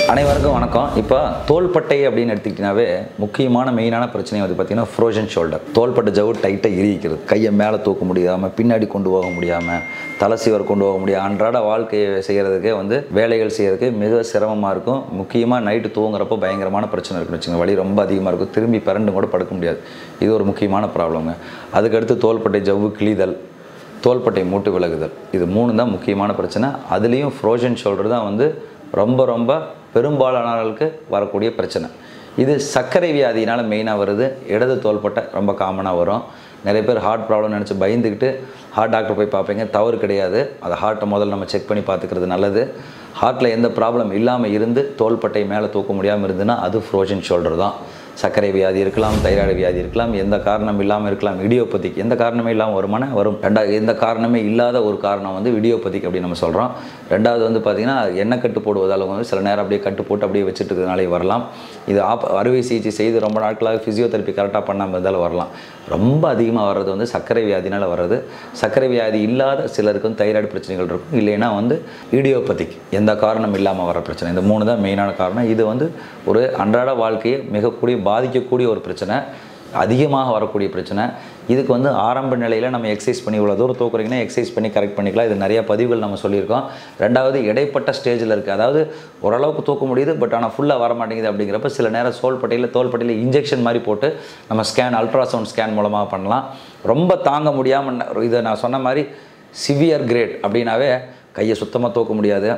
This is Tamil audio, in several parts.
அனைவருக்கும் வணக்கம் இப்போ தோள்பட்டை அப்படின்னு எடுத்துக்கிட்டிங்கனாவே முக்கியமான மெயினான பிரச்சனை வந்து பார்த்தீங்கன்னா ஃப்ரோஷன் ஷோல்டர் தோள்பட்டை ஜவு டைட்டாக இறுகிக்கிறது கையை மேலே தூக்க முடியாமல் பின்னாடி கொண்டு போக முடியாமல் தலை சீவர் கொண்டு போக முடியாது அன்றாட வாழ்க்கையை செய்கிறதுக்கே வந்து வேலைகள் செய்கிறதுக்கு மிக சிரமமாக இருக்கும் முக்கியமாக நைட்டு தூங்குறப்போ பயங்கரமான பிரச்சனை இருக்குன்னு வச்சுங்க வலி ரொம்ப அதிகமாக இருக்கும் திரும்பி பிறண்டு கூட படுக்க முடியாது இது ஒரு முக்கியமான ப்ராப்ளங்க அதுக்கடுத்து தோள்பட்டை ஜவ்வு கிழிதல் தோள்பட்டை மூட்டு விலகுதல் இது மூணு தான் முக்கியமான பிரச்சனை அதுலேயும் ஃப்ரோஷன் ஷோல்டர் தான் வந்து ரொம்ப ரொம்ப பெரும்பாலானவர்களுக்கு வரக்கூடிய பிரச்சனை இது சர்க்கரை வியாதியினால் மெயினாக வருது இடது தோள்பட்டை ரொம்ப காமனாக வரும் நிறைய பேர் ஹார்ட் ப்ராப்ளம் நினச்சி பயந்துக்கிட்டு ஹார்ட் டாக்டர் போய் பார்ப்பீங்க தவறு கிடையாது அந்த ஹார்ட்டை முதல்ல நம்ம செக் பண்ணி பார்த்துக்கிறது நல்லது ஹார்ட்டில் எந்த ப்ராப்ளம் இல்லாமல் இருந்து தோள்பட்டை மேலே தூக்க முடியாமல் இருந்துன்னா அது ஃப்ரோஷன் ஷோல்டர் தான் சர்க்கரை வியாதி இருக்கலாம் தைராய்டு வியாதி இருக்கலாம் எந்த காரணம் இல்லாமல் இருக்கலாம் இடியோபதிக் எந்த காரணமே இல்லாமல் வருமானா வரும் ரெண்டாவது எந்த காரணமே இல்லாத ஒரு காரணம் வந்து இடியோபதிக் அப்படின்னு நம்ம சொல்கிறோம் ரெண்டாவது வந்து பார்த்திங்கன்னா எண்ணெய் கட்டு போடுவதால் வந்து சில நேரம் அப்படியே கட்டு போட்டு அப்படியே வச்சுட்டு இருக்கிறதுனாலே வரலாம் இது ஆப் அறுவை சிகிச்சை செய்து ரொம்ப நாட்களாக ஃபிசியோதெரப்பி கரெக்டாக பண்ணாமல் இருந்தாலும் வரலாம் ரொம்ப அதிகமாக வர்றது வந்து சர்க்கரை வியாதினால் வர்றது சர்க்கரை வியாதி இல்லாத சிலருக்கு வந்து தைராய்டு பிரச்சனைகள் இருக்கும் இல்லைன்னா வந்து இடியோபதிக் எந்த காரணம் இல்லாமல் வர பிரச்சனை இந்த மூணு தான் மெயினான காரணம் இது வந்து ஒரு அன்றாட வாழ்க்கையை மிகக்கூடிய பாதிக்கக்கூடிய ஒரு பிரச்சனை அதிகமாக வரக்கூடிய பிரச்சனை இதுக்கு வந்து ஆரம்ப நிலையில் நம்ம எக்ஸசைஸ் பண்ணி இவ்வளோ தூரம் தூக்குறீங்கன்னா எக்ஸசைஸ் பண்ணி கரெக்ட் பண்ணிக்கலாம் இது நிறைய பதிவுகள் நம்ம சொல்லியிருக்கோம் ரெண்டாவது இடைப்பட்ட ஸ்டேஜில் இருக்குது அதாவது ஓரளவுக்கு தூக்க முடியுது பட் ஆனால் ஃபுல்லாக வர மாட்டேங்குது அப்படிங்கிறப்ப சில நேரம் சோல்பட்டையில் தோள்பட்டையில் இன்ஜெக்ஷன் மாதிரி போட்டு நம்ம ஸ்கேன் அல்ட்ராசவுண்ட் ஸ்கேன் மூலமாக பண்ணலாம் ரொம்ப தாங்க முடியாமல் இதை நான் சொன்ன மாதிரி சிவியர் கிரேட் அப்படின்னாவே கையை சுத்தமாக தூக்க முடியாது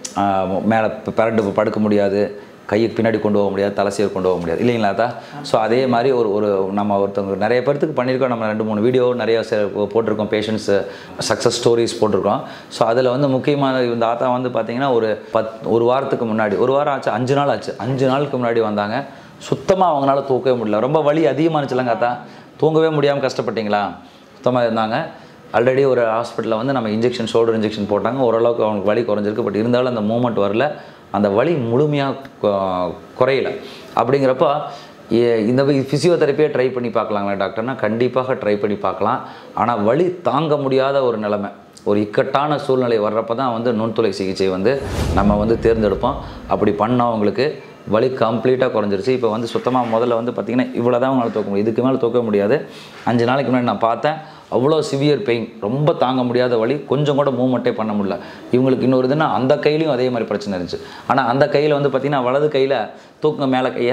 மேலே பிறண்டு படுக்க முடியாது கையை பின்னாடி கொண்டு போக முடியாது தலைசீர் கொண்டு போக முடியாது இல்லைங்களா தான் ஸோ அதே மாதிரி ஒரு ஒரு நம்ம ஒருத்தவங்க நிறைய பேர்த்துக்கு பண்ணியிருக்கோம் நம்ம ரெண்டு மூணு வீடியோ நிறைய சே- போட்டிருக்கோம் பேஷண்ட்ஸு சக்ஸஸ் ஸ்டோரிஸ் போட்டிருக்கோம் ஸோ அதில் வந்து முக்கியமான இந்த ஆத்தா வந்து பார்த்தீங்கன்னா ஒரு பத் ஒரு வாரத்துக்கு முன்னாடி ஒரு வாரம் ஆச்சு அஞ்சு நாள் ஆச்சு அஞ்சு நாளுக்கு முன்னாடி வந்தாங்க சுத்தமாக அவங்களால தூக்கவே முடியல ரொம்ப வலி அதிகமாக இருந்துச்சுலங்க ஆத்தா தூங்கவே முடியாமல் கஷ்டப்பட்டீங்களா சுத்தமாக இருந்தாங்க ஆல்ரெடி ஒரு ஹாஸ்பிட்டலில் வந்து நம்ம இன்ஜெக்ஷன் ஷோல்டர் இன்ஜெக்ஷன் போட்டாங்க ஓரளவுக்கு அவங்களுக்கு வலி குறைஞ்சிருக்கு பட் இருந்தாலும் அந்த மூமெண்ட் வரல அந்த வலி முழுமையாக குறையல அப்படிங்கிறப்ப ஏ- இந்த ஃபிசியோதெரப்பியே ட்ரை பண்ணி பார்க்கலாங்களா டாக்டர்னா கண்டிப்பாக ட்ரை பண்ணி பார்க்கலாம் ஆனால் வலி தாங்க முடியாத ஒரு நிலைமை ஒரு இக்கட்டான சூழ்நிலை வர்றப்ப தான் வந்து நுண்துளை சிகிச்சை வந்து நம்ம வந்து தேர்ந்தெடுப்போம் அப்படி பண்ணவங்களுக்கு வலி கம்ப்ளீட்டாக குறைஞ்சிருச்சு இப்போ வந்து சுத்தமாக முதல்ல வந்து பார்த்திங்கன்னா இவ்வளோ தான் அவங்களால தூக்க முடியும் இதுக்கு மேலே தூக்க முடியாது அஞ்சு நாளைக்கு முன்னாடி நான் பார்த்தேன் அவ்வளோ சிவியர் பெயின் ரொம்ப தாங்க முடியாத வலி கொஞ்சம் கூட மூவ்மெண்ட்டே பண்ண முடியல இவங்களுக்கு இன்னொரு இதுன்னா அந்த கையிலையும் அதே மாதிரி பிரச்சனை இருந்துச்சு ஆனால் அந்த கையில் வந்து பார்த்திங்கன்னா வலது கையில் தூக்குங்க மேலே கையை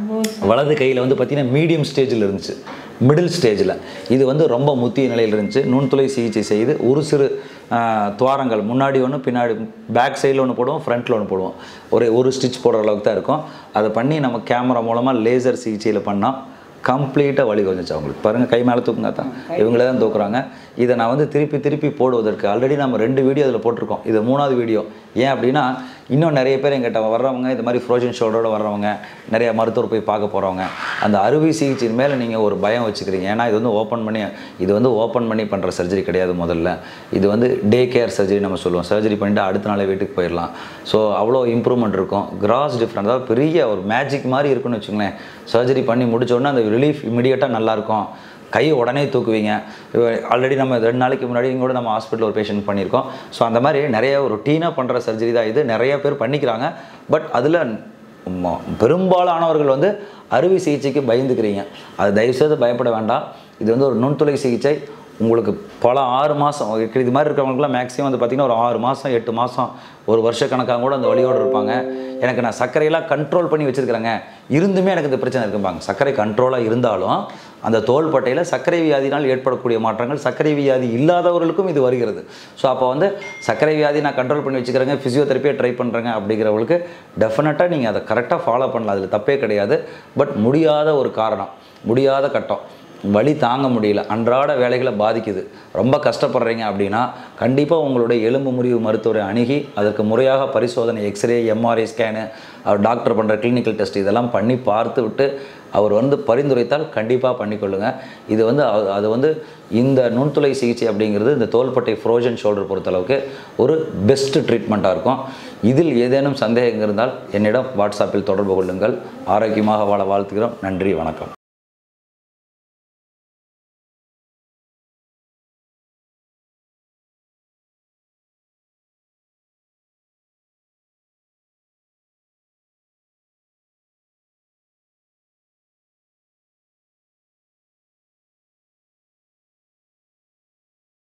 வலது கையில் வந்து பார்த்திங்கன்னா மீடியம் ஸ்டேஜில் இருந்துச்சு மிடில் ஸ்டேஜில் இது வந்து ரொம்ப முத்திய நிலையில் இருந்துச்சு நுண்துளை சிகிச்சை செய்து ஒரு சிறு ஆஹ், துவாரங்கள் முன்னாடி ஒன்று பின்னாடி பேக் சைடில் ஒன்று போடுவோம் ஃப்ரண்ட்டில் ஒன்று போடுவோம் ஒரு ஒரு ஸ்டிச் போடுற அளவுக்கு தான் இருக்கும் அதை பண்ணி நம்ம கேமரா மூலமாக லேசர் சிகிச்சையில் பண்ணோம் கம்ப்ளீட்டாக வலி கொஞ்சிச்சு அவங்களுக்கு பாருங்கள் கை மேலே தூக்குங்க தான் இவங்களே தான் தூக்குறாங்க இதை நான் வந்து திருப்பி திருப்பி போடுவதற்கு ஆல்ரெடி நம்ம ரெண்டு வீடியோ அதில் போட்டிருக்கோம் இது மூணாவது வீடியோ ஏன் அப்படின்னா இன்னும் நிறைய பேர் எங்கிட்ட வர்றவங்க இந்த மாதிரி ஃப்ரோஜன் ஷோல்டரோட வர்றவங்க நிறைய மருத்துவர் போய் பார்க்க போகிறவங்க அந்த அறுவை சிகிச்சையின் மேலே நீங்கள் ஒரு பயம் வச்சுக்கிறீங்க ஏன்னா இது வந்து ஓப்பன் பண்ணி இது வந்து ஓப்பன் பண்ணி பண்ணுற சர்ஜரி கிடையாது முதல்ல இது வந்து டே கேர் சர்ஜரி நம்ம சொல்லுவோம் சர்ஜரி பண்ணிட்டு அடுத்த நாளே வீட்டுக்கு போயிடலாம் ஸோ அவ்வளோ இம்ப்ரூவ்மெண்ட் இருக்கும் கிராஸ் டிஃப்ரெண்ட் அதாவது பெரிய ஒரு மேஜிக் மாதிரி இருக்குன்னு வச்சுங்களேன் சர்ஜரி பண்ணி முடிச்ச உடனே அந்த ரிலீஃப் இமிடியேட்டாக நல்லாயிருக்கும் கையை உடனே தூக்குவீங்க ஆல்ரெடி நம்ம ரெண்டு நாளைக்கு முன்னாடி கூட நம்ம ஹாஸ்பிட்டல் ஒரு பேஷண்ட் பண்ணியிருக்கோம் ஸோ அந்த மாதிரி நிறைய ரொட்டீனாக பண்ணுற சர்ஜரி தான் இது நிறைய பேர் பண்ணிக்கிறாங்க பட் அதில் பெரும்பாலானவர்கள் வந்து அறுவை சிகிச்சைக்கு பயந்துக்கிறீங்க அது தயவுசெய்து பயப்பட வேண்டாம் இது வந்து ஒரு நுண்துளை சிகிச்சை உங்களுக்கு பல ஆறு மாதம் இது மாதிரி இருக்கிறவங்களுக்குலாம் மேக்ஸிமம் வந்து பார்த்திங்கன்னா ஒரு ஆறு மாதம் எட்டு மாதம் ஒரு வருஷ கணக்காக கூட அந்த வழியோடு இருப்பாங்க எனக்கு நான் சர்க்கரையெல்லாம் கண்ட்ரோல் பண்ணி வச்சுருக்கிறேங்க இருந்துமே எனக்கு இந்த பிரச்சனை இருக்கும்பாங்க சர்க்கரை கண்ட்ரோலாக இருந்தாலும் அந்த தோள்பட்டையில் சர்க்கரை வியாதினால் ஏற்படக்கூடிய மாற்றங்கள் சர்க்கரை வியாதி இல்லாதவர்களுக்கும் இது வருகிறது ஸோ அப்போ வந்து சர்க்கரை வியாதி நான் கண்ட்ரோல் பண்ணி வச்சுக்கிறேங்க ஃபிசியோதெரப்பியை ட்ரை பண்ணுறேங்க அப்படிங்கிறவங்களுக்கு டெஃபினட்டாக நீங்கள் அதை கரெக்டாக ஃபாலோ பண்ணலாம் அதில் தப்பே கிடையாது பட் முடியாத ஒரு காரணம் முடியாத கட்டம் வலி தாங்க முடியல அன்றாட வேலைகளை பாதிக்குது ரொம்ப கஷ்டப்படுறீங்க அப்படின்னா கண்டிப்பாக உங்களுடைய எலும்பு முறிவு மருத்துவரை அணுகி அதற்கு முறையாக பரிசோதனை எக்ஸ்ரே எம்ஆர்ஐ ஸ்கேனு அவர் டாக்டர் பண்ணுற கிளினிக்கல் டெஸ்ட் இதெல்லாம் பண்ணி பார்த்து விட்டு அவர் வந்து பரிந்துரைத்தால் கண்டிப்பாக பண்ணிக்கொள்ளுங்க இது வந்து அது- அது வந்து இந்த நுண்துளை சிகிச்சை அப்படிங்கிறது இந்த தோள்பட்டை ஃப்ரோஜன் ஷோல்டர் பொறுத்தளவுக்கு ஒரு பெஸ்ட் ட்ரீட்மெண்ட்டாக இருக்கும் இதில் ஏதேனும் சந்தேகம் இருந்தால் என்னிடம் வாட்ஸ்அப்பில் தொடர்பு கொள்ளுங்கள் ஆரோக்கியமாக வாழ வாழ்த்துகிறோம் நன்றி வணக்கம்